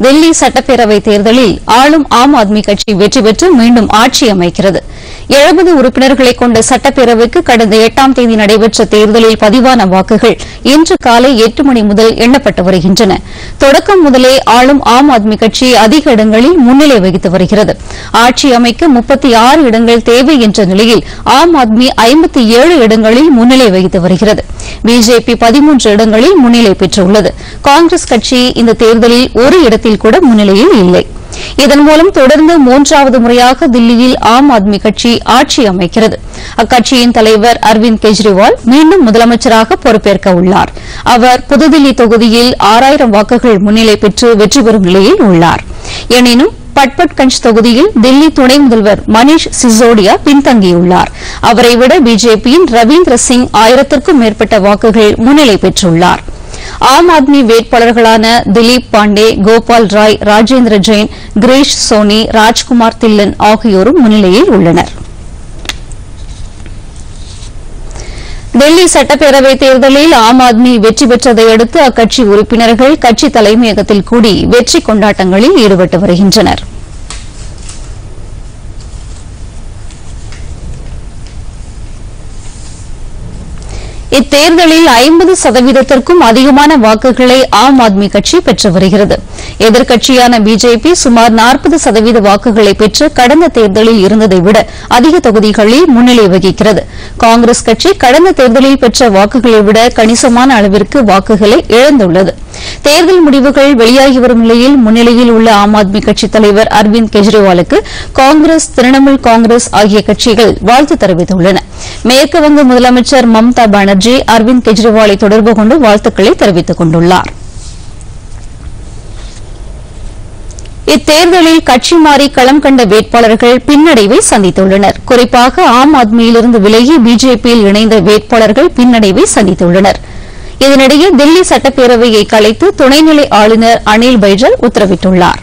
தில்லி சட்டப்பேரவை தேர்தலில் ஆளும் ஆம் ஆத்மி கட்சி வெற்றி பெற்று மீண்டும் ஆட்சி அமைக்கிறது எழுபது உறுப்பினர்களை கொண்ட சட்டப்பேரவைக்கு கடந்த எட்டாம் தேதி நடைபெற்ற தேர்தலில் பதிவான வாக்குகள் இன்று காலை எட்டு மணி முதல் எண்ணப்பட்டு வருகின்றன தொடக்கம் முதலே ஆளும் ஆம் ஆத்மி கட்சி அதிக இடங்களில் முன்னிலை வகித்து வருகிறது ஆட்சி அமைக்க முப்பத்தி ஆறு இடங்கள் தேவை என்ற நிலையில் ஆம் ஆத்மி ஐம்பத்தி ஏழு இடங்களில் முன்னிலை வகித்து வருகிறது பிஜேபி பதிமூன்று இடங்களில் முன்னிலை பெற்றுள்ளது காங்கிரஸ் கட்சி இந்த தேர்தலில் ஒரு இடத்தில் கூட முன்னிலையில் இல்லை இதன் மூலம் தொடர்ந்து மூன்றாவது முறையாக தில்லியில் ஆம் ஆத்மி கட்சி ஆட்சி அமைக்கிறது அக்கட்சியின் தலைவர் அரவிந்த் கெஜ்ரிவால் மீண்டும் முதலமைச்சராக பொறுப்பேற்க உள்ளார் அவர் புதுதில்லி தொகுதியில் ஆறாயிரம் வாக்குகள் முன்னிலை பெற்று வெற்றி பெறும் நிலையில் உள்ளார் எனினும் பட்பட்கஞ்ச் தொகுதியில் தில்லி துணை முதல்வர் மணீஷ் சிசோடியா பின்தங்கியுள்ளார் அவரை விட பிஜேபியின் ரவீந்திர சிங் ஆயிரத்திற்கும் மேற்பட்ட வாக்குகள் முன்னிலை பெற்றுள்ளார் ஆம் ஆத்மி வேட்பாளர்களான திலீப் பாண்டே கோபால் ராய் ராஜேந்திர ஜெயின் கிரீஷ் சோனி ராஜ்குமார் தில்லன் ஆகியோரும் முன்னிலையில் உள்ளனர் டெல்லி சட்டப்பேரவைத் தேர்தலில் ஆம் ஆத்மி வெற்றி பெற்றதை அடுத்து அக்கட்சி உறுப்பினர்கள் கட்சி தலைமையகத்தில் கூடி வெற்றி கொண்டாட்டங்களில் ஈடுபட்டு வருகின்றனர் இத்தேர்தலில் ஐம்பது சதவீதத்திற்கும் அதிகமான வாக்குகளை ஆம் ஆத்மி கட்சி பெற்று வருகிறது எதிர்க்கட்சியான பிஜேபி சுமார் நாற்பது சதவீத வாக்குகளை பெற்று கடந்த தேர்தலில் இருந்ததை விட அதிக தொகுதிகளில் முன்னிலை வகிக்கிறது காங்கிரஸ் கட்சி கடந்த தேர்தலில் பெற்ற வாக்குகளை விட கணிசமான அளவிற்கு வாக்குகளை இழந்துள்ளது தேர்தல் முடிவுகள் வெளியாகி வரும் நிலையில் முன்னிலையில் உள்ள ஆம் ஆத்மி கட்சித் தலைவர் அரவிந்த் கெஜ்ரிவாலுக்கு காங்கிரஸ் திரிணாமுல் காங்கிரஸ் ஆகிய கட்சிகள் வாழ்த்து தெரிவித்துள்ளன மேற்குவங்க முதலமைச்சர் மம்தா பானர்ஜி அரவிந்த் கெஜ்ரிவாலை தொடர்பு கொண்டு வாழ்த்துக்களை தெரிவித்துக் கொண்டுள்ளார் இத்தேர்தலில் கட்சி மாறி களம் கண்ட வேட்பாளர்கள் பின்னடைவை சந்தித்துள்ளனர் குறிப்பாக ஆம் ஆத்மியிலிருந்து விலகி பிஜேபியில் இணைந்த வேட்பாளர்கள் பின்னடைவை சந்தித்துள்ளனர் இதனிடையே தில்லி சட்டப்பேரவையை கலைத்து துணைநிலை ஆளுநர் அனில் பைஜல் உத்தரவிட்டுள்ளார்